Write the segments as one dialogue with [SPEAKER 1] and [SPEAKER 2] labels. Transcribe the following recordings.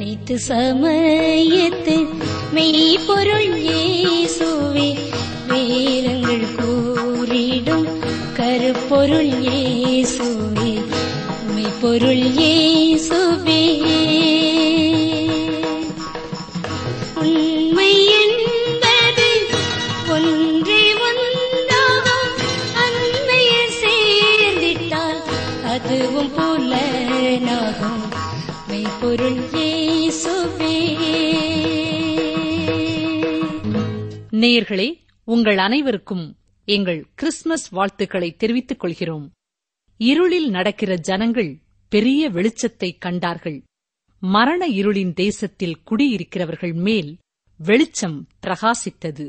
[SPEAKER 1] அனைத்து சமயத்து மெய்ப்பொருள் இயேசுவே வேதங்கள் கூறிடும் கருப்பொருள் இயேசுவே மெய்ப்பொருள் இயேசுவே உண்மை என்பது ஒன்றே ஒன்றாகும் அன்னையில் சேர்ந்திட்டால் அதுவும் புலனாகும் மெய்ப்பொருள் இயேசுவே
[SPEAKER 2] நேயர்களே உங்கள் அனைவருக்கும் எங்கள் கிறிஸ்துமஸ் வாழ்த்துக்களை தெரிவித்துக் கொள்கிறோம் இருளில் நடக்கிற ஜனங்கள் பெரிய வெளிச்சத்தை கண்டார்கள் மரண இருளின் தேசத்தில் குடியிருக்கிறவர்கள் மேல் வெளிச்சம் பிரகாசித்தது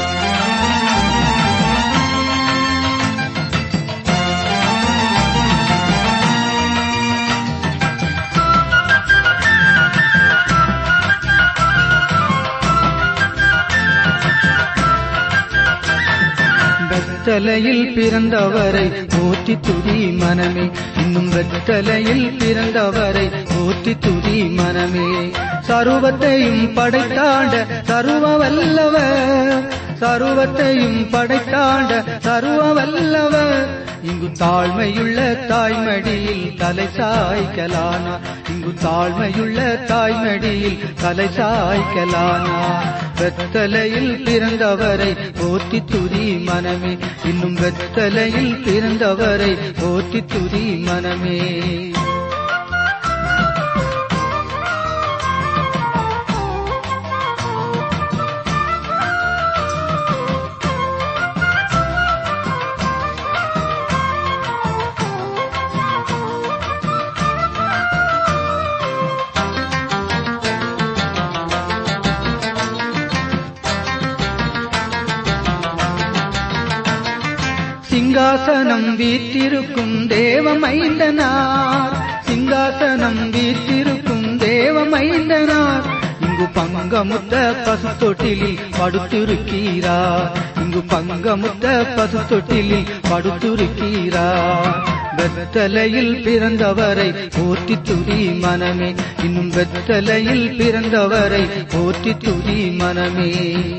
[SPEAKER 3] வெத்தலையில் பிறந்தவரை போற்றி துதி மனமே இன்னும் வெத்தலையில் பிறந்தவரை போற்றி துதி மனமே சருவத்தையும் படைத்தாண்ட சருவ வல்லவர் சருவத்தையும் படைத்தாண்ட சருவ வல்லவர் இங்கு தாழ்மையுள்ள தாய்மடியில் தலை சாய்க்கலானா இங்கு தாழ்மையுள்ள தாய்மடியில் தலை சாய்க்கலானா வெத்தலையில் பிறந்தவரை போற்றி துதி மனமே இன்னும் வெத்தலையில் பிறந்தவரை போற்றி துதி மனமே சிங்காசனம் வீற்றிருக்கும் தேவமைந்தனார் சிங்காசனம் வீற்றிருக்கும் தேவமைந்தனார் இங்கு பங்கமுத்த பசு தொட்டிலில் படுத்திருக்கிறார் இங்கு பங்கமுத்த பசு தொட்டிலில் படுத்திருக்கிறார் வெத்தலையில் பிறந்தவரை போற்றி துதி மனமே இன்னும் வெத்தலையில் பிறந்தவரை போற்றி துதி மனமே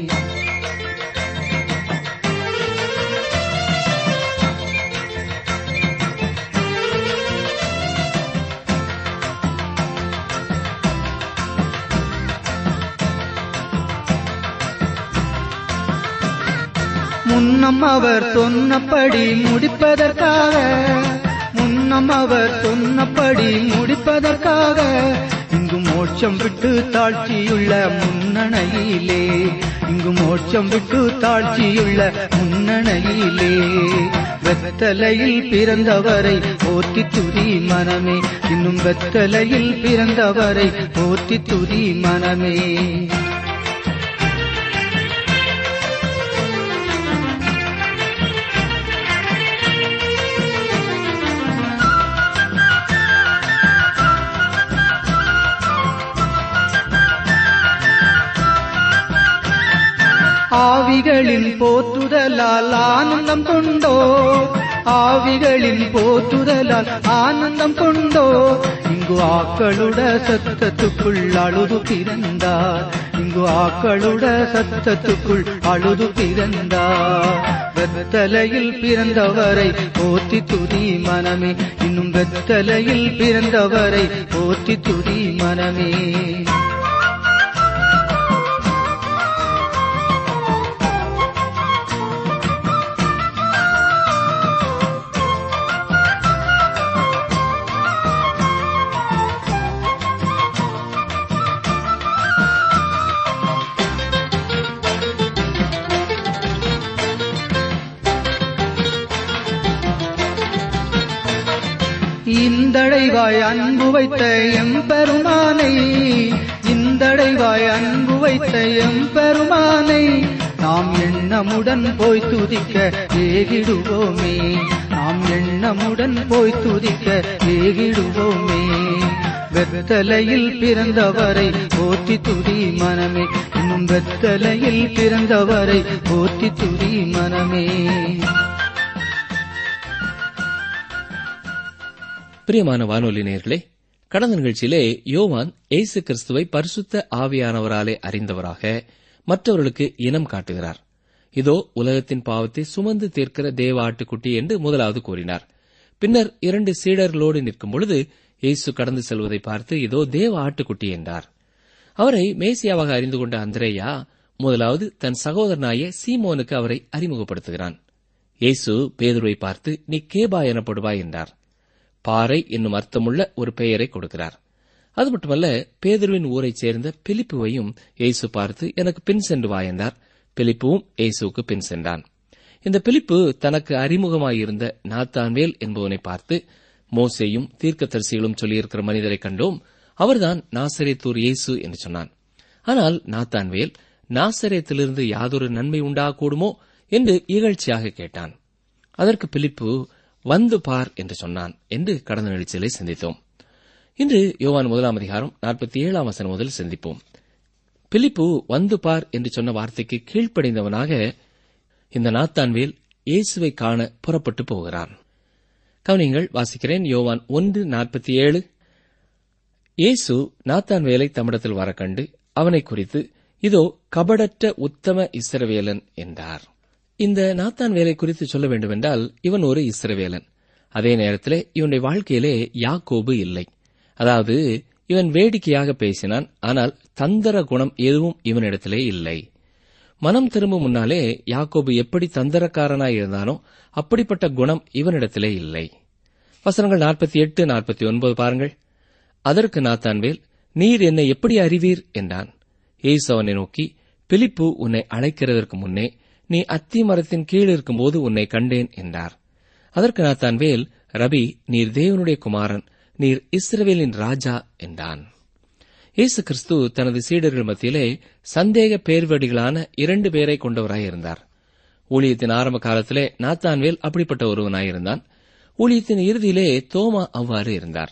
[SPEAKER 3] முன்னம் அவர் சொன்னபடி முடிப்பதற்காக முன்னம் அவர் சொன்னபடி முடிப்பதற்காக இங்கு மோட்சம் விட்டு தாழ்ச்சியுள்ள முன்னணையிலே இங்கு மோட்சம் விட்டு தாழ்ச்சியுள்ள முன்னணையிலே வெத்தலையில் பிறந்தவரை போற்றி துதி மனமே இன்னும் வெத்தலையில் பிறந்தவரை போற்றி துதி மனமே ஆவிகளின் போற்றுதலால் ஆனந்தம் கொண்டோ ஆவிகளின் போற்றுதலால் ஆனந்தம் கொண்டோ இங்கு ஆக்களுட சத்தத்துக்குள் அழுது பிறந்தார் இங்கு ஆக்களுட சத்தத்துக்குள் அழுது பிறந்தார் வெத்தலையில் பிறந்தவரை போற்றி துதி மனமே இன்னும் வெத்தலையில் பிறந்தவரை போற்றி துதி மனமே இந்தடைவாய் அன்பு வைத்த எம்பெருமானை இந்தடைவாய் அன்பு வைத்த எம்பெருமானை நாம் எண்ணமுடன் போய் துதிக்க ஏகிடுவோமே நாம் எண்ணமுடன் போய் துதிக்க ஏகிடுவோமே வெத்தலையில் பிறந்தவரை போற்றி துதி மனமே இன்னும் வெத்தலையில் பிறந்தவரை போற்றி துதி மனமே
[SPEAKER 4] பிரியமான வானொலி நேயர்களே கடந்த நிகழ்ச்சியிலே யோவான் இயேசு கிறிஸ்துவை பரிசுத்த ஆவியானவராலே அறிந்தவராக மற்றவர்களுக்கு இனம் காட்டுகிறார் இதோ உலகத்தின் பாவத்தை சுமந்து தீர்க்கிற தேவ ஆட்டுக்குட்டி என்று முதலாவது கூறினார் பின்னர் இரண்டு சீடர்களோடு நிற்கும் பொழுது இயேசு கடந்து செல்வதை பார்த்து இதோ தேவ ஆட்டுக்குட்டி என்றார் அவரை மேசியாவாக அறிந்து கொண்ட அந்திரேயா முதலாவது தன் சகோதரனாய சீமோனுக்கு அவரை அறிமுகப்படுத்துகிறான் இயேசு பேதுருவை பார்த்து நீ கேபா எனப்படுவாய் என்றார் பாறை என்னும் அர்த்தமுள்ள ஒரு பெயரை கொடுக்கிறார் அது மட்டுமல்ல பேதுருவின் ஊரைச் சேர்ந்த பிலிப்புவையும் இயேசு பார்த்து எனக்கு பின் சென்று வா என்றார் பிலிப்புவும் இயேசுவுக்கு பின் சென்றான் இந்த பிலிப்பு தனக்கு அறிமுகமாயிருந்த நாத்தான்வேல் என்பவனை பார்த்து மோசேயும் தீர்க்கதரிசிகளும் சொல்லியிருக்கிற மனிதரை கண்டோம் அவர்தான் நாசரேத்தூர் இயேசு என்று சொன்னான் ஆனால் நாத்தான்வேல் நாசரேத்திலிருந்து யாதொரு நன்மை உண்டாகக்கூடுமோ என்று இகழ்ச்சியாக கேட்டான் அதற்கு பிலிப்பு வந்து பார் என்று சொன்னான் என்று கடந்த நிகழ்ச்சியிலே சிந்தித்தோம் இன்று யோவான் முதலாம் அதிகாரம் நாற்பத்தி ஏழாம் வசனம் முதல் சிந்திப்போம் பிலிப்பு வந்து பார் என்று சொன்ன வார்த்தைக்கு கீழ்ப்படைந்தவனாக இந்த நாத்தான்வேல் இயேசுவை காண புறப்பட்டு போகிறான் கவனிங்கள் வாசிக்கிறேன் யோவான் ஒன்று நாற்பத்தி ஏழு இயேசு நாத்தான்வேலை தம்மிடத்தில் வர கண்டு அவனை குறித்து இதோ கபடற்ற உத்தம இஸ்ரவேலன் என்றார் இந்த நாத்தான் வேலை குறித்து சொல்ல வேண்டுமென்றால் இவன் ஒரு இஸ்ரவேலன் அதே நேரத்திலே இவனுடைய வாழ்க்கையிலே யாக்கோபு இல்லை அதாவது இவன் வேடிக்கையாக பேசினான் ஆனால் தந்திர குணம் எதுவும் இவனிடத்திலே இல்லை மனம் திரும்பும் முன்னாலே யாக்கோபு எப்படி தந்திரக்காரனாய் இருந்தானோ அப்படிப்பட்ட குணம் இவனிடத்திலே இல்லை வசனங்கள் நாற்பத்தி எட்டு நாற்பத்தி ஒன்பது பாருங்கள் அதற்கு நாத்தான்வேல் நீர் என்னை எப்படி அறிவீர் என்றான் ஏசு அவனை நோக்கி பிலிப்பு உன்னை அழைக்கிறதற்கு முன்னே நீ அத்தி மரத்தின் கீழ் இருக்கும்போது உன்னை கண்டேன் என்றார் அதற்கு நாத்தான்வேல் ரபி நீர் தேவனுடைய குமாரன் நீர் இஸ்ரவேலின் ராஜா என்றான் இயேசு கிறிஸ்து தனது சீடர்கள் மத்தியிலே சந்தேக பேர்வடிகளான இரண்டு பேரை கொண்டவராயிருந்தார் ஊழியத்தின் ஆரம்ப காலத்திலே நாத்தான்வேல் அப்படிப்பட்ட ஒருவனாயிருந்தான் ஊழியத்தின் இறுதியிலே தோமா அவ்வாறு இருந்தார்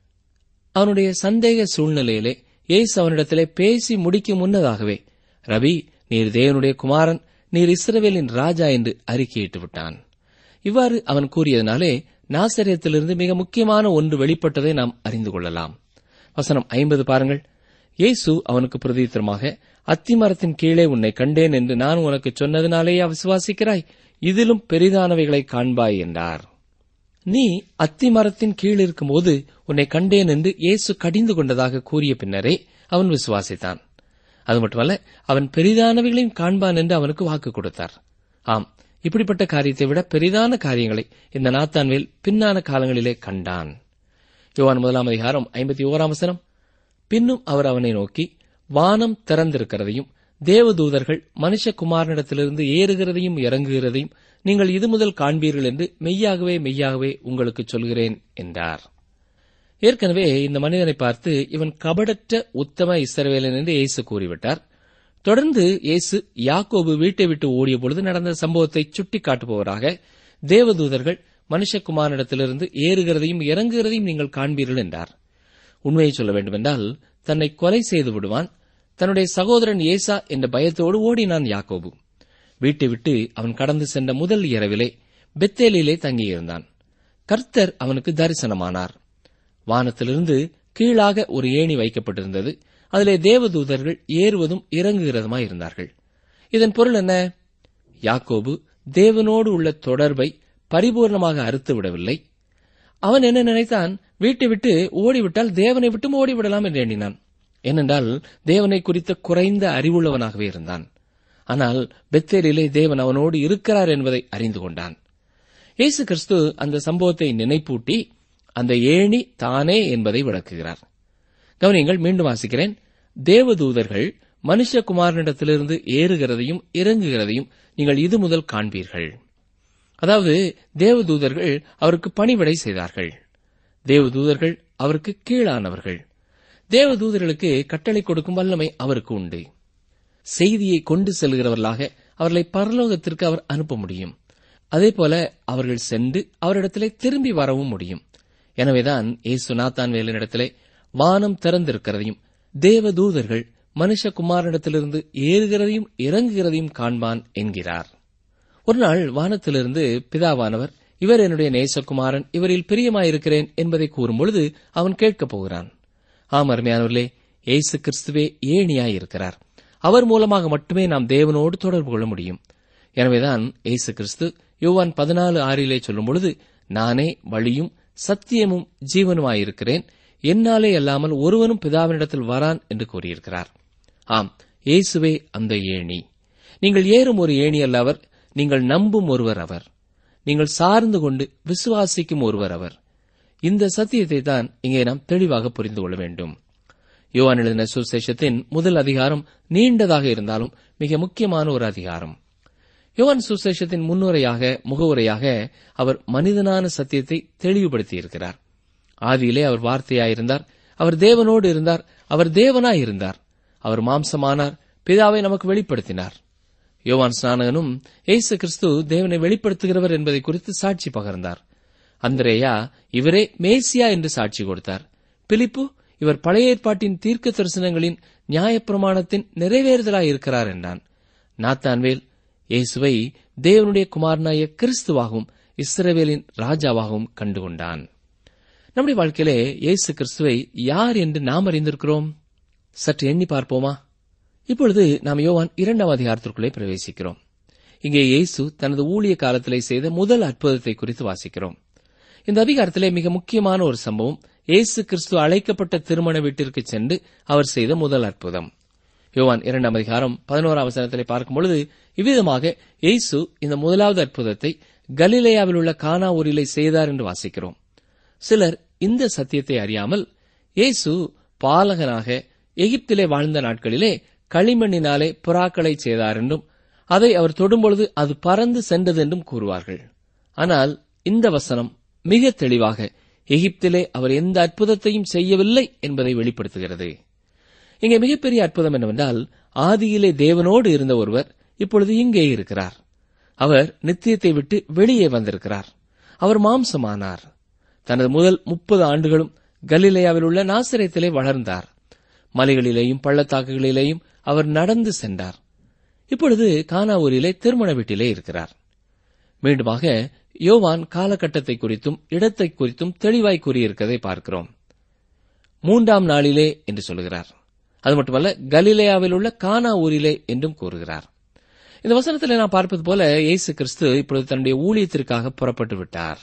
[SPEAKER 4] அவனுடைய சந்தேக சூழ்நிலையிலே இயேசு அவனிடத்திலே பேசி முடிக்கும் முன்னதாகவே ரவி நீர் தேவனுடைய குமாரன் நீர் இஸ்ரவேலின் ராஜா என்று அறிக்கையிட்டு விட்டான் இவ்வாறு அவன் கூறியதனாலே நாசரியத்திலிருந்து மிக முக்கியமான ஒன்று வெளிப்பட்டதை நாம் அறிந்து கொள்ளலாம் வசனம் ஐம்பது பாருங்கள் இயேசு அவனுக்கு பிரதித்திரமாக அத்திமரத்தின் கீழே உன்னை கண்டேன் என்று நான் உனக்கு சொன்னதினாலேயே விசுவாசிக்கிறாய் இதிலும் பெரிதானவைகளை காண்பாய் என்றார் நீ அத்திமரத்தின் கீழ் இருக்கும்போது உன்னை கண்டேன் என்று இயேசு கடிந்து கொண்டதாக கூறிய பின்னரே அவன் விசுவாசித்தான் அது மட்டுமல்ல அவன் பெரிதானவைகளையும் காண்பான் என்று அவனுக்கு வாக்கு கொடுத்தார் ஆம் இப்படிப்பட்ட காரியத்தை விட பெரிதான காரியங்களை இந்த நாத்தான்வேல் பின்னான காலங்களிலே கண்டான் யோவான் முதலாம் அதிகாரம் ஐம்பத்தி ஓராம் வசனம் பின்னும் அவர் அவனை நோக்கி வானம் திறந்திருக்கிறதையும் தேவதூதர்கள் மனுஷகுமாரனிடத்திலிருந்து ஏறுகிறதையும் இறங்குகிறதையும் நீங்கள் இது முதல் காண்பீர்கள் என்று மெய்யாகவே மெய்யாகவே உங்களுக்கு சொல்கிறேன் என்றார் ஏற்கனவே இந்த மனிதனை பார்த்து இவன் கபடற்ற உத்தம இஸ்ரவேலன் என்று இயேசு கூறிவிட்டார் தொடர்ந்து இயேசு யாக்கோபு வீட்டை விட்டு ஓடிய பொழுது நடந்த சம்பவத்தை சுட்டிக்காட்டுபவராக தேவதூதர்கள் மனுஷகுமாரனிடத்திலிருந்து ஏறுகிறதையும் இறங்குகிறதையும் நீங்கள் காண்பீர்கள் என்றார் உண்மையை சொல்ல வேண்டுமென்றால் தன்னை கொலை செய்து விடுவான் தன்னுடைய சகோதரன் ஏசா என்ற பயத்தோடு ஓடினான் யாக்கோபு வீட்டை விட்டு அவன் கடந்து சென்ற முதல் இரவிலே பெத்தேலிலே தங்கியிருந்தான் கர்த்தர் அவனுக்கு தரிசனமானார் வானத்திலிருந்து கீழாக ஒரு ஏணி வைக்கப்பட்டிருந்தது அதிலே தேவதூதர்கள் ஏறுவதும் இறங்குகிறதுமாய் இருந்தார்கள் இதன் பொருள் என்ன யாக்கோபு தேவனோடு உள்ள தொடர்பை பரிபூர்ணமாக அறுத்து விடவில்லை அவன் என்ன நினைத்தான் வீட்டை விட்டு ஓடிவிட்டால் தேவனை விட்டும் ஓடிவிடலாம் என்று எண்ணினான் ஏனென்றால் தேவனை குறித்த குறைந்த அறிவுள்ளவனாகவே இருந்தான் ஆனால் பெத்தேரிலே தேவன் அவனோடு இருக்கிறார் என்பதை அறிந்து கொண்டான் இயேசு கிறிஸ்து அந்த சம்பவத்தை நினைப்பூட்டி அந்த ஏணி தானே என்பதை விளக்குகிறார் கவனியங்கள் மீண்டும் வாசிக்கிறேன் தேவதூதர்கள் மனுஷகுமாரனிடத்திலிருந்து ஏறுகிறதையும் இறங்குகிறதையும் நீங்கள் இது முதல் காண்பீர்கள் அதாவது தேவதூதர்கள் அவருக்கு பணிவிடை செய்தார்கள் தேவதூதர்கள் அவருக்கு கீழானவர்கள் தேவதூதர்களுக்கு கட்டளை கொடுக்கும் வல்லமை அவருக்கு உண்டு செய்தியை கொண்டு செல்கிறவர்களாக அவர்களை பரலோகத்திற்கு அவர் அனுப்ப முடியும் அதேபோல அவர்கள் சென்று அவரிடத்திலே திரும்பி வரவும் முடியும் எனவேதான் ஏசு நாத்தான் வேலனிடத்திலே வானம் திறந்திருக்கிறதையும் தேவதூதர்கள் மனுஷகுமாரனிடத்திலிருந்து ஏறுகிறதையும் இறங்குகிறதையும் காண்பான் என்கிறார் ஒரு நாள் வானத்திலிருந்து பிதாவானவர் இவர் என்னுடைய நேசகுமாரன் இவரில் பிரியமாயிருக்கிறேன் என்பதை கூறும்பொழுது அவன் கேட்கப் போகிறான் ஆம் அருமையானவர்களே இயேசு கிறிஸ்துவே ஏணியாயிருக்கிறார் அவர் மூலமாக மட்டுமே நாம் தேவனோடு தொடர்பு கொள்ள முடியும் எனவேதான் இயேசு கிறிஸ்து யோவான் பதினாலு ஆறிலே சொல்லும் பொழுது நானே வழியும் சத்தியமும் ஜீவனுமாயிருக்கிறேன் என்னாலே அல்லாமல் ஒருவனும் பிதாவினிடத்தில் வரான் என்று கூறியிருக்கிறார் ஆம் இயேசுவே அந்த ஏணி நீங்கள் ஏறும் ஒரு ஏணி அல்ல அவர் நீங்கள் நம்பும் ஒருவர் அவர் நீங்கள் சார்ந்து கொண்டு விசுவாசிக்கும் ஒருவர் அவர் இந்த சத்தியத்தை தான் இங்கே நாம் தெளிவாக புரிந்து கொள்ள வேண்டும் யோவான் எழுதின சுசேஷத்தின் முதல் அதிகாரம் நீண்டதாக இருந்தாலும் மிக முக்கியமான ஒரு அதிகாரம் யோவான் சுசேஷத்தின் முன்னுரையாக முகவுரையாக அவர் மனிதனான சத்தியத்தை தெளிவுபடுத்தியிருக்கிறார் ஆதியிலே அவர் வார்த்தையாயிருந்தார் அவர் தேவனோடு இருந்தார் அவர் தேவனாயிருந்தார் அவர் மாம்சமானார் பிதாவை நமக்கு வெளிப்படுத்தினார் யோவான் ஸ்நானகனும் இயேசு கிறிஸ்து தேவனை வெளிப்படுத்துகிறவர் என்பதை குறித்து சாட்சி பகர்ந்தார் அந்திரேயா இவரே மேசியா என்று சாட்சி கொடுத்தார் பிலிப்பு இவர் பழைய ஏற்பாட்டின் தீர்க்க தரிசனங்களின் நியாயப்பிரமாணத்தின் நிறைவேறுதலாயிருக்கிறார் என்றான் நாத்தான்வேல் இயேசுவை தேவனுடைய குமாரனாய கிறிஸ்துவாகவும் இஸ்ரவேலின் ராஜாவாகவும் கண்டுகொண்டான் நம்முடைய வாழ்க்கையிலே இயேசு கிறிஸ்துவை யார் என்று நாம் அறிந்திருக்கிறோம் சற்று எண்ணி பார்ப்போமா இப்பொழுது நாம் யோவான் இரண்டாம் அதிகாரத்திற்குள்ளே பிரவேசிக்கிறோம் இங்கே இயேசு தனது ஊழிய காலத்திலே செய்த முதல் அற்புதத்தை குறித்து வாசிக்கிறோம் இந்த அதிகாரத்திலே மிக முக்கியமான ஒரு சம்பவம் இயேசு கிறிஸ்து அழைக்கப்பட்ட திருமண வீட்டிற்கு சென்று அவர் செய்த முதல் அற்புதம் யோவான் இரண்டாம் அதிகாரம் பதினோராம் வசனத்திலே பார்க்கும் பொழுது இவ்விதமாக இயேசு இந்த முதலாவது அற்புதத்தை கலிலேயாவில் உள்ள கானா ஊரிலே செய்தார் என்று வாசிக்கிறோம் சிலர் இந்த சத்தியத்தை அறியாமல் இயேசு பாலகனாக எகிப்திலே வாழ்ந்த நாட்களிலே களிமண்ணினாலே புறாக்களை செய்தார் என்றும் அதை அவர் தொடும்பொழுது அது பறந்து சென்றது என்றும் கூறுவார்கள் ஆனால் இந்த வசனம் மிக தெளிவாக எகிப்திலே அவர் எந்த அற்புதத்தையும் செய்யவில்லை என்பதை வெளிப்படுத்துகிறது இங்கே மிகப்பெரிய அற்புதம் என்னவென்றால் ஆதியிலே தேவனோடு இருந்த ஒருவர் இப்பொழுது இங்கே இருக்கிறார் அவர் நித்தியத்தை விட்டு வெளியே வந்திருக்கிறார் அவர் மாம்சமானார் தனது முதல் முப்பது ஆண்டுகளும் கலிலேயாவில் உள்ள நாசிரியத்திலே வளர்ந்தார் மலைகளிலேயும் பள்ளத்தாக்குகளிலேயும் அவர் நடந்து சென்றார் இப்பொழுது கானாவூரிலே திருமண வீட்டிலே இருக்கிறார் மீண்டுமாக யோவான் காலகட்டத்தை குறித்தும் இடத்தை குறித்தும் தெளிவாய் கூறியிருக்கிறதை பார்க்கிறோம் மூன்றாம் நாளிலே என்று சொல்கிறார் அது மட்டுமல்ல கலிலேயாவில் உள்ள கானா ஊரிலே என்றும் கூறுகிறார் இந்த வசனத்தில் நான் பார்ப்பது போல இயேசு கிறிஸ்து இப்பொழுது தன்னுடைய ஊழியத்திற்காக புறப்பட்டு விட்டார்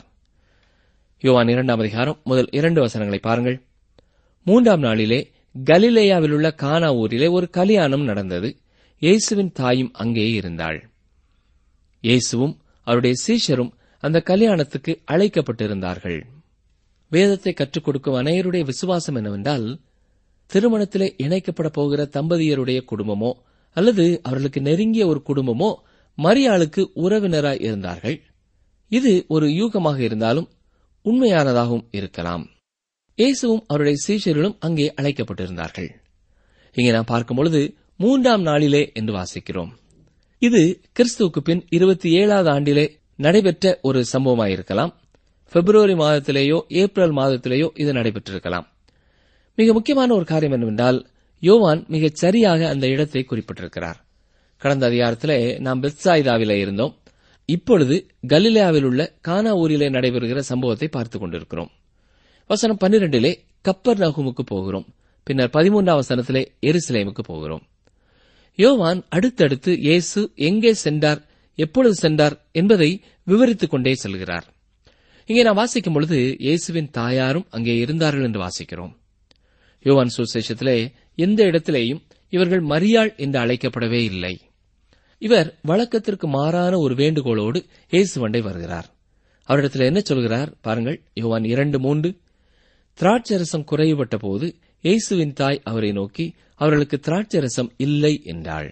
[SPEAKER 4] யோவான் இரண்டாம் அதிகாரம் முதல் இரண்டு வசனங்களை பாருங்கள் மூன்றாம் நாளிலே கலிலேயாவில் உள்ள கானா ஊரிலே ஒரு கல்யாணம் நடந்தது இயேசுவின் தாயும் அங்கே இருந்தாள் இயேசுவும் அவருடைய சீஷரும் அந்த கல்யாணத்துக்கு அழைக்கப்பட்டிருந்தார்கள் வேதத்தை கற்றுக் கொடுக்கும் அனைவருடைய விசுவாசம் என்னவென்றால் திருமணத்திலே இணைக்கப்பட போகிற தம்பதியருடைய குடும்பமோ அல்லது அவர்களுக்கு நெருங்கிய ஒரு குடும்பமோ மரியாளுக்கு உறவினராய் இருந்தார்கள் இது ஒரு யூகமாக இருந்தாலும் உண்மையானதாகவும் இருக்கலாம் இயேசுவும் அவருடைய சீஷர்களும் அங்கே அழைக்கப்பட்டிருந்தார்கள் இங்கே நாம் பார்க்கும் பொழுது மூன்றாம் நாளிலே என்று வாசிக்கிறோம் இது கிறிஸ்துவுக்கு பின் இருபத்தி ஏழாவது ஆண்டிலே நடைபெற்ற ஒரு சம்பவமாயிருக்கலாம் பிப்ரவரி மாதத்திலேயோ ஏப்ரல் மாதத்திலேயோ இது நடைபெற்றிருக்கலாம் மிக முக்கியமான ஒரு காரியம் என்னவென்றால் யோவான் மிகச் சரியாக அந்த இடத்தை குறிப்பிட்டிருக்கிறார் கடந்த அதிகாரத்திலே நாம் பெத்சாயிதாவிலே இருந்தோம் இப்பொழுது கலிலேயாவில் உள்ள கானா ஊரிலே நடைபெறுகிற சம்பவத்தை பார்த்துக் கொண்டிருக்கிறோம் வசனம் பன்னிரண்டிலே கப்பர் நகுமுக்கு போகிறோம் பின்னர் பதிமூன்றாம் வசனத்திலே எருசலேமுக்கு போகிறோம் யோவான் அடுத்தடுத்து இயேசு எங்கே சென்றார் எப்பொழுது சென்றார் என்பதை விவரித்துக் கொண்டே செல்கிறார் இங்கே நாம் வாசிக்கும் பொழுது இயேசுவின் தாயாரும் அங்கே இருந்தார்கள் என்று வாசிக்கிறோம் யோவான் சுசேஷத்திலே எந்த இடத்திலேயும் இவர்கள் மரியாள் என்று அழைக்கப்படவே இல்லை இவர் வழக்கத்திற்கு மாறான ஒரு வேண்டுகோளோடு இயேசுவண்டை வருகிறார் அவரிடத்தில் என்ன சொல்கிறார் பாருங்கள் யோவான் இரண்டு மூன்று திராட்சரசம் குறைவுபட்ட போது இயேசுவின் தாய் அவரை நோக்கி அவர்களுக்கு திராட்சரசம் இல்லை என்றாள்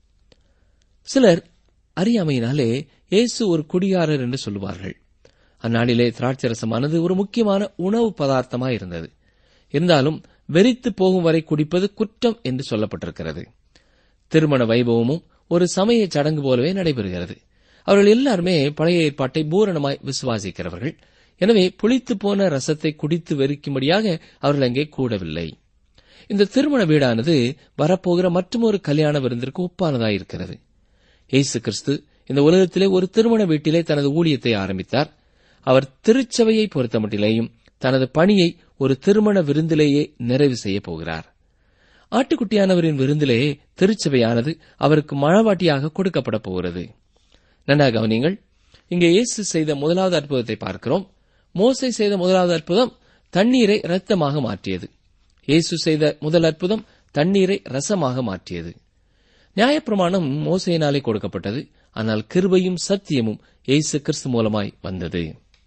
[SPEAKER 4] சிலர் அறியாமையினாலே இயேசு ஒரு குடிகாரர் என்று சொல்லுவார்கள் அந்நாளிலே திராட்சரசமானது ஒரு முக்கியமான உணவு பதார்த்தமாய் இருந்தது இருந்தாலும் வெறித்து போகும் வரை குடிப்பது குற்றம் என்று சொல்லப்பட்டிருக்கிறது திருமண வைபவமும் ஒரு சமய சடங்கு போலவே நடைபெறுகிறது அவர்கள் எல்லாருமே பழைய ஏற்பாட்டை பூரணமாய் விசுவாசிக்கிறவர்கள் எனவே புளித்து போன ரசத்தை குடித்து வெறிக்கும்படியாக அவர்கள் அங்கே கூடவில்லை இந்த திருமண வீடானது வரப்போகிற மற்றொரு கல்யாண விருந்திற்கு ஒப்பானதாயிருக்கிறது இயேசு கிறிஸ்து இந்த உலகத்திலே ஒரு திருமண வீட்டிலே தனது ஊழியத்தை ஆரம்பித்தார் அவர் திருச்சபையை பொறுத்தமட்டிலேயும் தனது பணியை ஒரு திருமண விருந்திலேயே நிறைவு செய்யப் போகிறார் ஆட்டுக்குட்டியானவரின் விருந்திலே திருச்சபையானது அவருக்கு மழவாட்டியாக கொடுக்கப்பட போகிறது நன்றாக கவனிங்கள் இங்கே இயேசு செய்த முதலாவது அற்புதத்தை பார்க்கிறோம் மோசை செய்த முதலாவது அற்புதம் தண்ணீரை இரத்தமாக மாற்றியது இயேசு செய்த முதல் அற்புதம் தண்ணீரை ரசமாக மாற்றியது நியாயப்பிரமாணம் மோசையினாலே கொடுக்கப்பட்டது ஆனால் கிருபையும் சத்தியமும் இயேசு கிறிஸ்து மூலமாய் வந்தது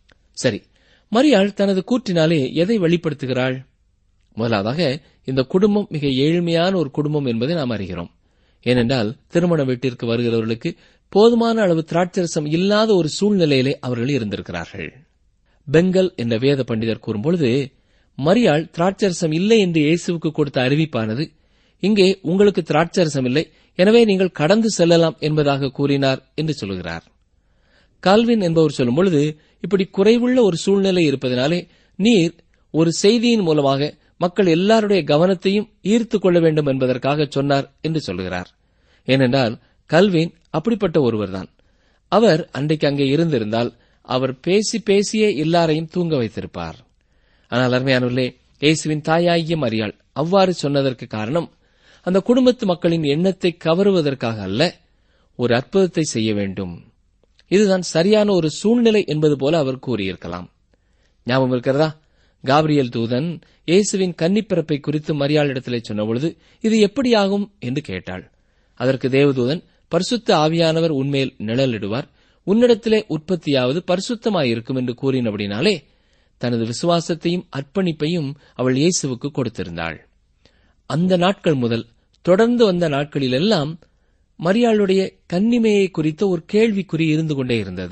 [SPEAKER 4] சரி மரியாள் தனது கூற்றினாலே எதை வெளிப்படுத்துகிறாள் முதலாவதாக இந்த குடும்பம் மிக ஏழ்மையான ஒரு குடும்பம் என்பதை நாம் அறிகிறோம் ஏனென்றால் திருமண வீட்டிற்கு வருகிறவர்களுக்கு போதுமான அளவு திராட்சரசம் இல்லாத ஒரு சூழ்நிலையிலே அவர்கள் இருந்திருக்கிறார்கள் பெங்கல் என்ற வேத பண்டிதர் கூறும்பொழுது மரியாள் திராட்சரசம் இல்லை என்று இயேசுவுக்கு கொடுத்த அறிவிப்பானது இங்கே உங்களுக்கு திராட்சரசம் இல்லை எனவே நீங்கள் கடந்து செல்லலாம் என்பதாக கூறினார் என்று சொல்கிறார் கால்வின் என்பவர் சொல்லும் பொழுது இப்படி குறைவுள்ள ஒரு சூழ்நிலை இருப்பதனாலே நீர் ஒரு செய்தியின் மூலமாக மக்கள் எல்லாருடைய கவனத்தையும் ஈர்த்துக் கொள்ள வேண்டும் என்பதற்காக சொன்னார் என்று சொல்கிறார் ஏனென்றால் கல்வின் அப்படிப்பட்ட ஒருவர்தான் அவர் அன்றைக்கு அங்கே இருந்திருந்தால் அவர் பேசி பேசியே எல்லாரையும் தூங்க வைத்திருப்பார் ஆனால் அருமையானவர்களே இயேசுவின் தாயாகிய மரியாள் அவ்வாறு சொன்னதற்கு காரணம் அந்த குடும்பத்து மக்களின் எண்ணத்தை கவருவதற்காக அல்ல ஒரு அற்புதத்தை செய்ய வேண்டும் இதுதான் சரியான ஒரு சூழ்நிலை என்பது போல அவர் கூறியிருக்கலாம் ஞாபகம் இருக்கிறதா காபிரியல் தூதன் இயேசுவின் கன்னிப்பிறப்பை குறித்து மரியாளிடத்திலே சொன்னபொழுது இது எப்படியாகும் என்று கேட்டாள் அதற்கு தேவதூதன் பரிசுத்த ஆவியானவர் உன்மேல் நிழலிடுவார் உன்னிடத்திலே உற்பத்தியாவது பரிசுத்தமாயிருக்கும் என்று கூறினபடினாலே தனது விசுவாசத்தையும் அர்ப்பணிப்பையும் அவள் இயேசுவுக்கு கொடுத்திருந்தாள் அந்த நாட்கள் முதல் தொடர்ந்து வந்த நாட்களிலெல்லாம் மரியாளுடைய கன்னிமையை குறித்த ஒரு கேள்விக்குறி இருந்து கொண்டே இருந்தது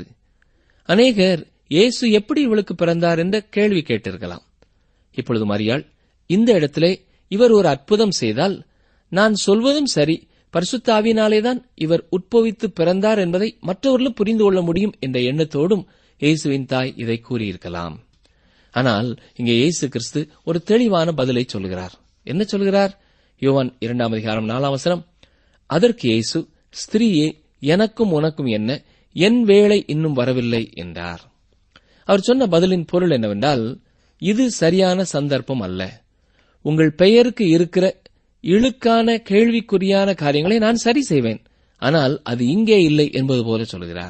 [SPEAKER 4] அநேகர் இயேசு எப்படி இவளுக்கு பிறந்தார் என்ற கேள்வி கேட்டிருக்கலாம் இப்பொழுது மரியாள் இந்த இடத்திலே இவர் ஒரு அற்புதம் செய்தால் நான் சொல்வதும் சரி பரிசுத்தாவினாலேதான் இவர் உட்பவித்து பிறந்தார் என்பதை மற்றவர்களும் புரிந்து கொள்ள முடியும் என்ற எண்ணத்தோடும் இயேசுவின் தாய் இதை கூறியிருக்கலாம் ஆனால் இங்கே இயேசு கிறிஸ்து ஒரு தெளிவான பதிலை சொல்கிறார் என்ன சொல்கிறார் யோவான் இரண்டாம் அதிகாரம் நாலாம் வசனம் அதற்கு இயேசு ஸ்திரீயே எனக்கும் உனக்கும் என்ன என் வேலை இன்னும் வரவில்லை என்றார் அவர் சொன்ன பதிலின் பொருள் என்னவென்றால் இது சரியான சந்தர்ப்பம் அல்ல உங்கள் பெயருக்கு இருக்கிற இழுக்கான கேள்விக்குறியான காரியங்களை நான் சரி செய்வேன் ஆனால் அது இங்கே இல்லை என்பது போல சொல்கிறார்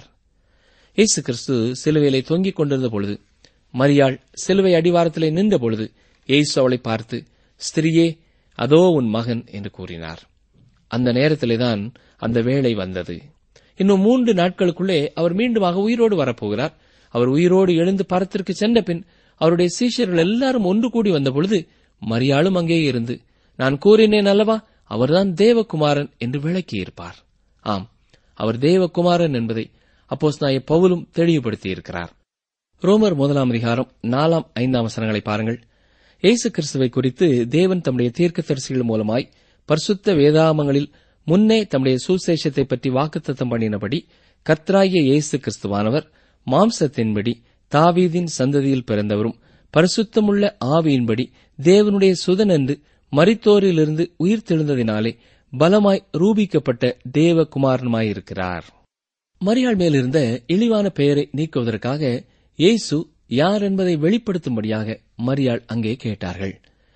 [SPEAKER 4] இயேசு கிறிஸ்து சிலுவையிலே தொங்கிக் கொண்டிருந்த பொழுது மரியாள் சிலுவை அடிவாரத்திலே நின்ற பொழுது இயேசு அவளை பார்த்து ஸ்திரியே அதோ உன் மகன் என்று கூறினார் அந்த நேரத்திலேதான் அந்த வேளை வந்தது இன்னும் மூன்று நாட்களுக்குள்ளே அவர் மீண்டுமாக உயிரோடு வரப்போகிறார் அவர் உயிரோடு எழுந்து பரத்திற்கு சென்ற பின் அவருடைய சீஷர்கள் எல்லாரும் ஒன்று கூடி வந்தபொழுது மரியாளும் அங்கே இருந்து நான் கூறினேன் அல்லவா அவர்தான் தேவகுமாரன் என்று விளக்கியிருப்பார் ஆம் அவர் தேவகுமாரன் என்பதை அப்போஸ் நாய பவுலும் தெளிவுபடுத்தியிருக்கிறார் ரோமர் முதலாம் அதிகாரம் நாலாம் ஐந்தாம் வசனங்களை பாருங்கள் இயேசு கிறிஸ்துவை குறித்து தேவன் தம்முடைய தீர்க்கதரிசிகள் மூலமாய் பரிசுத்த வேதாமங்களில் முன்னே தம்முடைய சுசேஷத்தை பற்றி வாக்குத்தத்தம் பண்ணினபடி கர்த்தராகிய இயேசு கிறிஸ்துவானவர் மாம்சத்தின்படி தாவீதின் சந்ததியில் பிறந்தவரும் பரிசுத்தமுள்ள ஆவியின்படி தேவனுடைய சுதன் என்று மரித்தோரிலிருந்து உயிர்த்தெழுந்ததினாலே பலமாய் ரூபிக்கப்பட்ட தேவகுமாரனுமாயிருக்கிறார் மரியாள் மேலிருந்த இழிவான பெயரை நீக்குவதற்காக இயேசு யார் என்பதை வெளிப்படுத்தும்படியாக மரியாள் அங்கே கேட்டார்கள்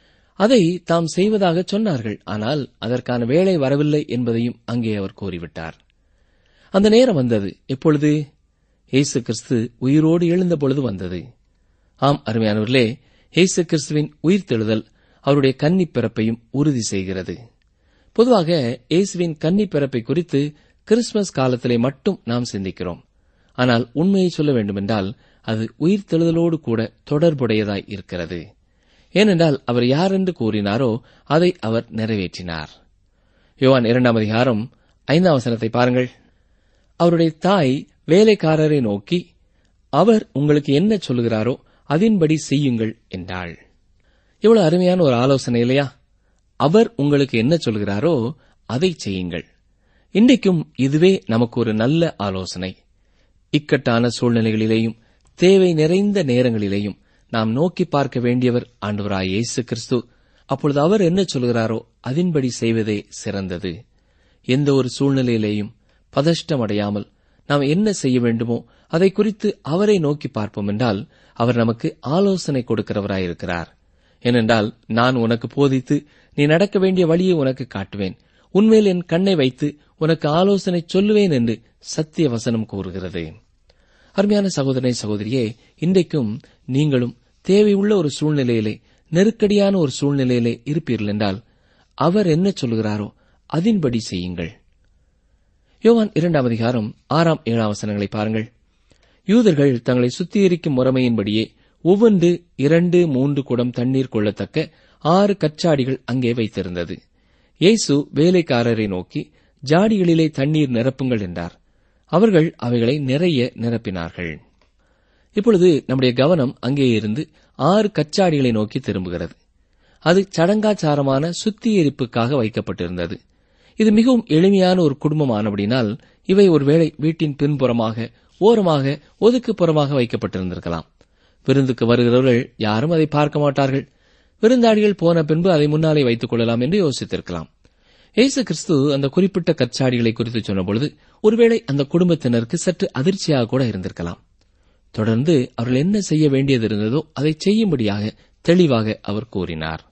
[SPEAKER 4] அதை தாம் செய்வதாக சொன்னார்கள் ஆனால் அதற்கான வேலை வரவில்லை என்பதையும் அங்கே அவர் கூறிவிட்டார் அந்த நேரம் வந்தது எப்பொழுது இயேசு கிறிஸ்து உயிரோடு எழுந்த பொழுது வந்தது ஆம் அருமையானவர்களே இயேசு கிறிஸ்துவின் உயிர்த்தெழுதல் அவருடைய கன்னிப் பிறப்பையும் உறுதி செய்கிறது பொதுவாக இயேசுவின் கன்னிப் பிறப்பை குறித்து கிறிஸ்துமஸ் காலத்திலே மட்டும் நாம் சிந்திக்கிறோம் ஆனால் உண்மையை சொல்ல வேண்டுமென்றால் அது உயிர்த்தெழுதலோடு கூட தொடர்புடையதாய் இருக்கிறது ஏனென்றால் அவர் யார் என்று கூறினாரோ அதை அவர் நிறைவேற்றினார் யோவான் இரண்டாம் அதிகாரம் ஐந்தாம் வசனத்தை பாருங்கள் அவருடைய தாய் வேலைக்காரரை நோக்கி அவர் உங்களுக்கு என்ன சொல்லுகிறாரோ அதன்படி செய்யுங்கள் என்றாள் எவ்வளவு அருமையான ஒரு ஆலோசனை இல்லையா அவர் உங்களுக்கு என்ன சொல்கிறாரோ அதை செய்யுங்கள் இன்றைக்கும் இதுவே நமக்கு ஒரு நல்ல ஆலோசனை இக்கட்டான சூழ்நிலைகளிலேயும் தேவை நிறைந்த நேரங்களிலேயும் நாம் நோக்கி பார்க்க வேண்டியவர் ஆண்டவராய் இயேசு கிறிஸ்து அப்பொழுது அவர் என்ன சொல்கிறாரோ அதன்படி செய்வதே சிறந்தது எந்த ஒரு சூழ்நிலையிலேயும் பதஷ்டமடையாமல் நாம் என்ன செய்ய வேண்டுமோ அதை குறித்து அவரை நோக்கி பார்ப்போம் என்றால் அவர் நமக்கு ஆலோசனை கொடுக்கிறவராயிருக்கிறார் ஏனென்றால் நான் உனக்கு போதித்து நீ நடக்க வேண்டிய வழியை உனக்கு காட்டுவேன் உன்மேல் என் கண்ணை வைத்து உனக்கு ஆலோசனை சொல்லுவேன் என்று சத்திய வசனம் கூறுகிறது அருமையான சகோதரனை சகோதரியே இன்றைக்கும் நீங்களும் தேவையுள்ள ஒரு சூழ்நிலையிலே நெருக்கடியான ஒரு சூழ்நிலையிலே இருப்பீர்கள் என்றால் அவர் என்ன சொல்கிறாரோ அதன்படி செய்யுங்கள் யோவான் இரண்டாம் அதிகாரம் ஆறாம் ஏழாம் வசனங்களை பாருங்கள் யூதர்கள் தங்களை சுத்திகரிக்கும் முறைமையின்படியே ஒவ்வொன்று இரண்டு மூன்று குடம் தண்ணீர் கொள்ளத்தக்க ஆறு கச்சாடிகள் அங்கே வைத்திருந்தது இயேசு வேலைக்காரரை நோக்கி ஜாடிகளிலே தண்ணீர் நிரப்புங்கள் என்றார் அவர்கள் அவைகளை நிறைய நிரப்பினார்கள் இப்பொழுது நம்முடைய கவனம் அங்கே இருந்து ஆறு கச்சாடிகளை நோக்கி திரும்புகிறது அது சடங்காச்சாரமான சுத்திகரிப்புக்காக வைக்கப்பட்டிருந்தது இது மிகவும் எளிமையான ஒரு குடும்பமானபடினால் இவை ஒருவேளை வீட்டின் பின்புறமாக ஓரமாக ஒதுக்குப்புறமாக வைக்கப்பட்டிருந்திருக்கலாம் விருந்துக்கு வருகிறவர்கள் யாரும் அதை பார்க்க மாட்டார்கள் விருந்தாளிகள் போன பின்பு அதை முன்னாலே வைத்துக் கொள்ளலாம் என்று யோசித்திருக்கலாம் இயேசு கிறிஸ்து அந்த குறிப்பிட்ட கச்சாடிகளை குறித்து சொன்னபொழுது ஒருவேளை அந்த குடும்பத்தினருக்கு சற்று அதிர்ச்சியாக கூட இருந்திருக்கலாம் தொடர்ந்து அவர்கள் என்ன செய்ய வேண்டியது இருந்ததோ அதை செய்யும்படியாக தெளிவாக அவர் கூறினார்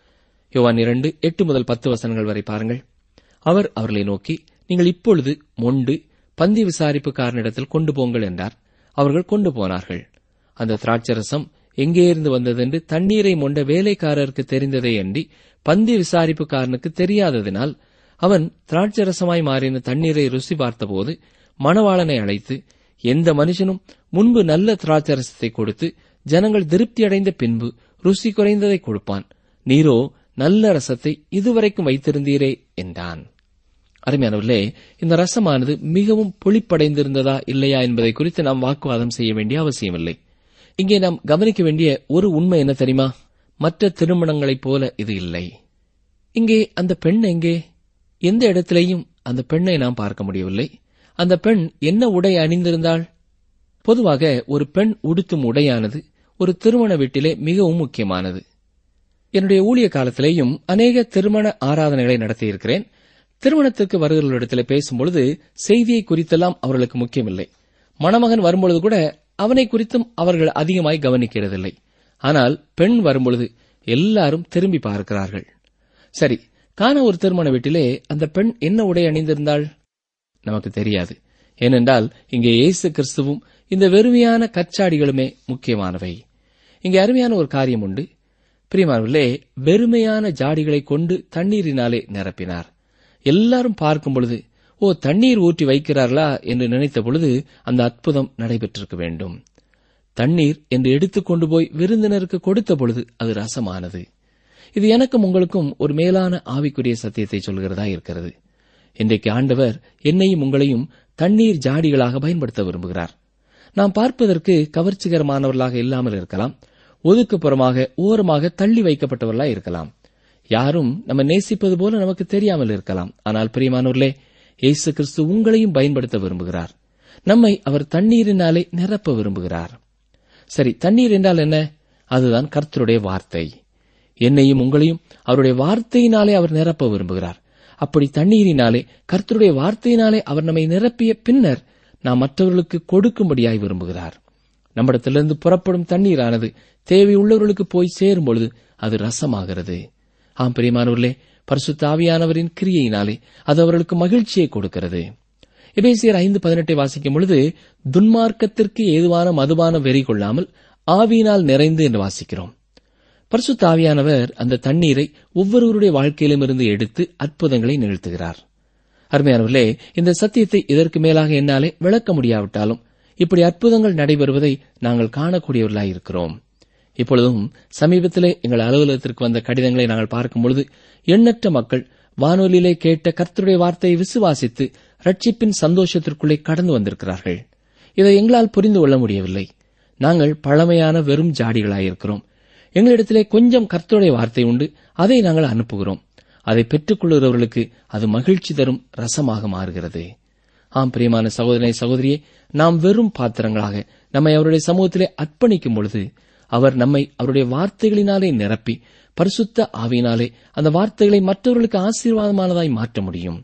[SPEAKER 4] யோவான் இரண்டு எட்டு முதல் பத்து வசனங்கள் வரை பாருங்கள் அவர் அவர்களை நோக்கி நீங்கள் இப்பொழுது மொண்டு பந்தி விசாரிப்புக்காரனிடத்தில் கொண்டு போங்கள் என்றார் அவர்கள் கொண்டு போனார்கள் அந்த திராட்சரசம் எங்கே இருந்து வந்ததென்று தண்ணீரை மொண்ட வேலைக்காரருக்கு தெரிந்ததை அன்றி பந்தி விசாரிப்புக்காரனுக்கு தெரியாததினால் அவன் திராட்சரசமாய் மாறின தண்ணீரை ருசி பார்த்தபோது மணவாளனை அழைத்து எந்த மனுஷனும் முன்பு நல்ல திராட்சரசத்தை கொடுத்து ஜனங்கள் திருப்தியடைந்த பின்பு ருசி குறைந்ததை கொடுப்பான் நீரோ நல்ல ரசத்தை இதுவரைக்கும் வைத்திருந்தீரே என்றான் அருமையானவர்களே இந்த ரசமானது மிகவும் புளிப்படைந்திருந்ததா இல்லையா என்பதை குறித்து நாம் வாக்குவாதம் செய்ய வேண்டிய அவசியமில்லை இங்கே நாம் கவனிக்க வேண்டிய ஒரு உண்மை என்ன தெரியுமா மற்ற திருமணங்களைப் போல இது இல்லை இங்கே அந்த பெண் எங்கே எந்த இடத்திலேயும் அந்த பெண்ணை நாம் பார்க்க முடியவில்லை அந்த பெண் என்ன உடை அணிந்திருந்தாள் பொதுவாக ஒரு பெண் உடுத்தும் உடையானது ஒரு திருமண வீட்டிலே மிகவும் முக்கியமானது என்னுடைய ஊழிய காலத்திலேயும் அநேக திருமண ஆராதனைகளை நடத்தியிருக்கிறேன் திருமணத்திற்கு வருகிறவர்களிடத்தில் பேசும்பொழுது செய்தியை குறித்தெல்லாம் அவர்களுக்கு முக்கியமில்லை மணமகன் வரும்பொழுது கூட அவனை குறித்தும் அவர்கள் அதிகமாய் கவனிக்கிறதில்லை ஆனால் பெண் வரும்பொழுது எல்லாரும் திரும்பி பார்க்கிறார்கள் சரி காண ஒரு திருமண வீட்டிலே அந்த பெண் என்ன உடை அணிந்திருந்தாள் நமக்கு தெரியாது ஏனென்றால் இங்கே இயேசு கிறிஸ்துவும் இந்த வெறுமையான கச்சாடிகளுமே முக்கியமானவை இங்கே அருமையான ஒரு காரியம் உண்டு பிரியமானவர்களே வெறுமையான ஜாடிகளை கொண்டு தண்ணீரினாலே நிரப்பினார் எல்லாரும் பார்க்கும் பொழுது ஓ தண்ணீர் ஊற்றி வைக்கிறார்களா என்று நினைத்த பொழுது அந்த அற்புதம் நடைபெற்றிருக்க வேண்டும் தண்ணீர் என்று எடுத்துக்கொண்டு போய் விருந்தினருக்கு கொடுத்த பொழுது அது ரசமானது இது எனக்கும் உங்களுக்கும் ஒரு மேலான ஆவிக்குரிய சத்தியத்தை சொல்கிறதா இருக்கிறது இன்றைக்கு ஆண்டவர் என்னையும் உங்களையும் தண்ணீர் ஜாடிகளாக பயன்படுத்த விரும்புகிறார் நாம் பார்ப்பதற்கு கவர்ச்சிகரமானவர்களாக இல்லாமல் இருக்கலாம் ஒதுக்குப்புறமாக ஓரமாக தள்ளி வைக்கப்பட்டவர்களாக இருக்கலாம் யாரும் நம்ம நேசிப்பது போல நமக்கு தெரியாமல் இருக்கலாம் ஆனால் பிரியமானவர்களே இயேசு கிறிஸ்து உங்களையும் பயன்படுத்த விரும்புகிறார் நம்மை அவர் தண்ணீரினாலே நிரப்ப விரும்புகிறார் சரி தண்ணீர் என்றால் என்ன அதுதான் கர்த்தருடைய வார்த்தை என்னையும் உங்களையும் அவருடைய வார்த்தையினாலே அவர் நிரப்ப விரும்புகிறார் அப்படி தண்ணீரினாலே கர்த்தருடைய வார்த்தையினாலே அவர் நம்மை நிரப்பிய பின்னர் நாம் மற்றவர்களுக்கு கொடுக்கும்படியாய் விரும்புகிறார் நம்மிடத்திலிருந்து புறப்படும் தண்ணீரானது தேவையுள்ளவர்களுக்கு போய் சேரும் பொழுது அது ரசமாகிறது ஆம் பிரியமானவர்களே பரிசுத்த ஆவியானவரின் கிரியையினாலே அது அவர்களுக்கு மகிழ்ச்சியை கொடுக்கிறது எபேசியர் ஐந்து பதினெட்டை வாசிக்கும் பொழுது துன்மார்க்கத்திற்கு ஏதுவான மதுபான வெறி கொள்ளாமல் ஆவியினால் நிறைந்து என்று வாசிக்கிறோம் பரிசுத்த ஆவியானவர் அந்த தண்ணீரை ஒவ்வொருவருடைய வாழ்க்கையிலும் இருந்து எடுத்து அற்புதங்களை நிகழ்த்துகிறார் அருமையானவர்களே இந்த சத்தியத்தை இதற்கு மேலாக என்னாலே விளக்க முடியாவிட்டாலும் இப்படி அற்புதங்கள் நடைபெறுவதை நாங்கள் காணக்கூடியவர்களாயிருக்கிறோம் இப்பொழுதும் சமீபத்திலே எங்கள் அலுவலகத்திற்கு வந்த கடிதங்களை நாங்கள் பார்க்கும் பொழுது எண்ணற்ற மக்கள் வானொலியிலே கேட்ட கர்த்தருடைய வார்த்தையை விசுவாசித்து ரட்சிப்பின் சந்தோஷத்திற்குள்ளே கடந்து வந்திருக்கிறார்கள் இதை எங்களால் புரிந்து கொள்ள முடியவில்லை நாங்கள் பழமையான வெறும் ஜாடிகளாயிருக்கிறோம் எங்களிடத்திலே கொஞ்சம் கர்த்தருடைய வார்த்தை உண்டு அதை நாங்கள் அனுப்புகிறோம் அதை பெற்றுக்கொள்கிறவர்களுக்கு அது மகிழ்ச்சி தரும் ரசமாக மாறுகிறது ஆம் பிரியமான சகோதரனை சகோதரியே நாம் வெறும் பாத்திரங்களாக நம்மை அவருடைய சமூகத்திலே அர்ப்பணிக்கும் பொழுது அவர் நம்மை அவருடைய வார்த்தைகளினாலே நிரப்பி பரிசுத்த ஆவியினாலே அந்த வார்த்தைகளை மற்றவர்களுக்கு ஆசீர்வாதமானதாய் மாற்ற முடியும்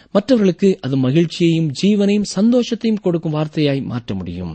[SPEAKER 4] மற்றவர்களுக்கு அது மகிழ்ச்சியையும் ஜீவனையும் சந்தோஷத்தையும் கொடுக்கும் வார்த்தையாய் மாற்ற முடியும்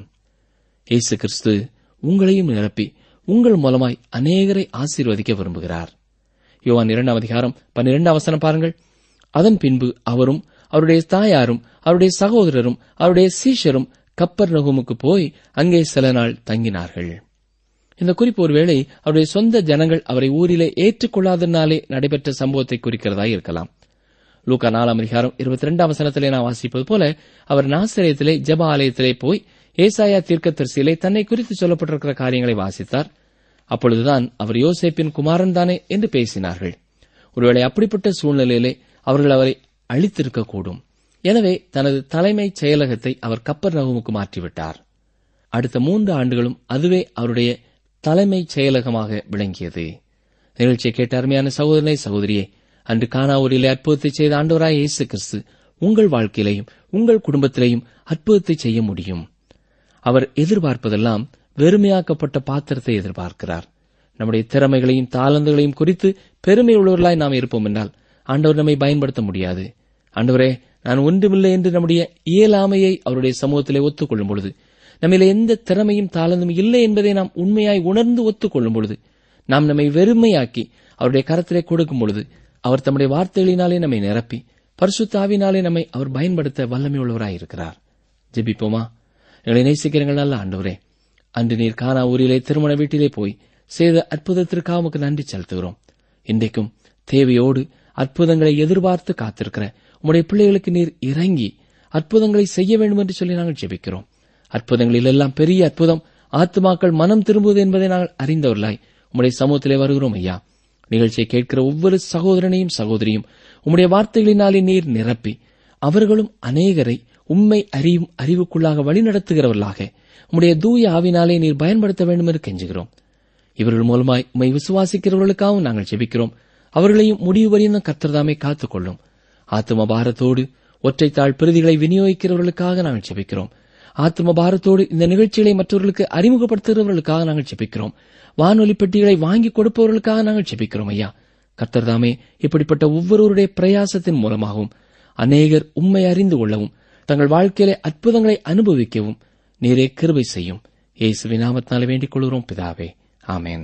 [SPEAKER 4] இயேசு கிறிஸ்து உங்களையும் நிரப்பி உங்கள் மூலமாய் அநேகரை ஆசீர்வதிக்க விரும்புகிறார் யோவான் இரண்டாம் அதிகாரம் பன்னிரெண்டாம் வசனம் பாருங்கள் அதன் பின்பு அவரும் அவருடைய தாயாரும் அவருடைய சகோதரரும் அவருடைய சீஷரும் கப்பர் நகுமுக்கு போய் அங்கே சில நாள் தங்கினார்கள் இந்த குறிப்பு ஒருவேளை அவருடைய சொந்த ஜனங்கள் அவரை ஊரிலே ஏற்றுக்கொள்ளாதனாலே நடைபெற்ற சம்பவத்தை குறிக்கிறதா இருக்கலாம் லூக்கா நாலாம் அதிகாரம் இருபத்தி ரெண்டாம் வசனத்திலே நான் வாசிப்பது போல அவர் நாசிரியத்திலே ஜப ஆலயத்திலே போய் ஏசாயா தீர்க்கதரிசியிலே தன்னை குறித்து சொல்லப்பட்டிருக்கிற காரியங்களை வாசித்தார் அப்பொழுதுதான் அவர் யோசேப்பின் குமாரன் தானே என்று பேசினார்கள் ஒருவேளை அப்படிப்பட்ட சூழ்நிலையிலே அவர்கள் அவரை அழித்திருக்கக்கூடும் எனவே தனது தலைமைச் செயலகத்தை அவர் கப்பர் நகுமுக்கு மாற்றிவிட்டார் அடுத்த மூன்று ஆண்டுகளும் அதுவே அவருடைய தலைமைச் செயலகமாக விளங்கியது நிகழ்ச்சியை கேட்ட அருமையான சகோதரனை சகோதரியே அன்று கானாவூரிலே அற்புதத்தை செய்த ஆண்டவராய் இயேசு கிறிஸ்து உங்கள் வாழ்க்கையிலையும் உங்கள் குடும்பத்திலையும் அற்புதத்தை செய்ய முடியும் அவர் எதிர்பார்ப்பதெல்லாம் வெறுமையாக்கப்பட்ட பாத்திரத்தை எதிர்பார்க்கிறார் நம்முடைய திறமைகளையும் தாளந்துகளையும் குறித்து பெருமை உள்ளவர்களாய் நாம் இருப்போம் என்றால் ஆண்டவர் நம்மை பயன்படுத்த முடியாது ஆண்டவரே நான் ஒன்றுமில்லை என்று நம்முடைய இயலாமையை அவருடைய சமூகத்திலே ஒத்துக்கொள்ளும் பொழுது நம்மிலே எந்த திறமையும் தாளந்தும் இல்லை என்பதை நாம் உண்மையாய் உணர்ந்து ஒத்துக்கொள்ளும் பொழுது நாம் நம்மை வெறுமையாக்கி அவருடைய கரத்திலே கொடுக்கும் பொழுது அவர் தம்முடைய வார்த்தைகளினாலே நம்மை நிரப்பி பரிசுத்தாவினாலே நம்மை அவர் பயன்படுத்த வல்லமை உள்ளவராயிருக்கிறார் ஜெபிப்போமா எங்களை நேசிக்கிறீர்கள் நல்ல ஆண்டவரே அன்று நீர் காணா ஊரிலே திருமண வீட்டிலே போய் செய்த அற்புதத்திற்காக உமக்கு நன்றி செலுத்துகிறோம் இன்றைக்கும் தேவையோடு அற்புதங்களை எதிர்பார்த்து காத்திருக்கிற உம்முடைய பிள்ளைகளுக்கு நீர் இறங்கி அற்புதங்களை செய்ய வேண்டும் என்று சொல்லி நாங்கள் ஜெபிக்கிறோம் அற்புதங்களில் எல்லாம் பெரிய அற்புதம் ஆத்துமாக்கள் மனம் திரும்புவது என்பதை நாங்கள் அறிந்தவர்களாய் உம்முடைய சமூகத்திலே வருகிறோம் ஐயா நிகழ்ச்சியை கேட்கிற ஒவ்வொரு சகோதரனையும் சகோதரியும் உம்முடைய வார்த்தைகளினாலே நீர் நிரப்பி அவர்களும் அநேகரை உம்மை அறியும் அறிவுக்குள்ளாக வழிநடத்துகிறவர்களாக உம்முடைய தூய ஆவினாலே நீர் பயன்படுத்த வேண்டும் என்று கெஞ்சுகிறோம் இவர்கள் மூலமாய் உம்மை விசுவாசிக்கிறவர்களுக்காகவும் நாங்கள் ஜெபிக்கிறோம் அவர்களையும் முடிவு வரையும் கர்த்தர்தாமே காத்துக்கொள்ளும் ஆத்ம பாரத்தோடு ஒற்றைத்தாள் பிரதிகளை விநியோகிக்கிறவர்களுக்காக நாங்கள் ஜெபிக்கிறோம் ஆத்ம பாரத்தோடு இந்த நிகழ்ச்சிகளை மற்றவர்களுக்கு அறிமுகப்படுத்துகிறவர்களுக்காக நாங்கள் ஜெபிக்கிறோம் வானொலி பெட்டிகளை வாங்கி கொடுப்பவர்களுக்காக நாங்கள் ஜெபிக்கிறோம் ஐயா கர்த்தர்தாமே இப்படிப்பட்ட ஒவ்வொருவருடைய பிரயாசத்தின் மூலமாகவும் அநேகர் உண்மை அறிந்து கொள்ளவும் தங்கள் வாழ்க்கையிலே அற்புதங்களை அனுபவிக்கவும் நீரே கிருபை செய்யும் இயேசுவி நாமத்தினால வேண்டிக் கொள்கிறோம் பிதாவே ஆமேன்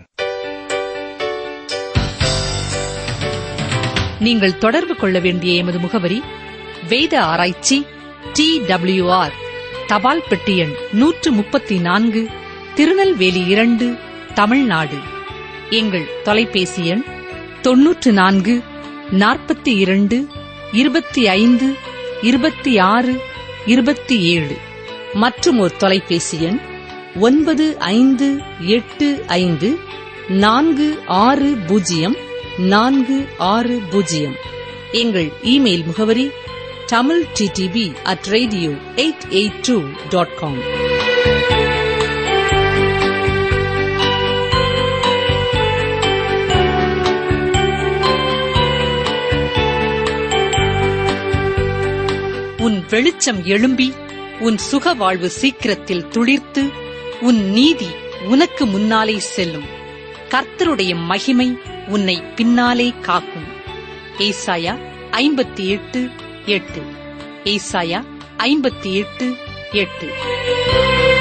[SPEAKER 2] நீங்கள் தொடர்பு கொள்ள வேண்டிய எமது முகவரி வேத ஆராய்ச்சி டி ஆர் தபால் பெட்டி எண் நூற்று முப்பத்தி நான்கு திருநெல்வேலி இரண்டு தமிழ்நாடு எங்கள் தொலைபேசி எண் தொன்னூற்று நான்கு நாற்பத்தி இரண்டு இருபத்தி ஐந்து இருபத்தி ஆறு இருபத்தி ஏழு மற்றும் ஒரு தொலைபேசி எண் ஒன்பது ஐந்து எட்டு ஐந்து நான்கு ஆறு பூஜ்ஜியம் நான்கு ஆறு பூஜ்ஜியம் எங்கள் இமெயில் முகவரி Tamil DTP at radio eight eight two dot com உன் வெளிச்சம் எழும்பி உன் சுக வாழ்வு சீக்கிரத்தில் துளிர்த்து உன் நீதி உனக்கு முன்னாலே செல்லும் கர்த்தருடைய மகிமை உன்னை பின்னாலே காக்கும் ஏசாயா ஐம்பத்தி எட்டு எட்டு ஏசாயா ஐம்பத்தி எட்டு எட்டு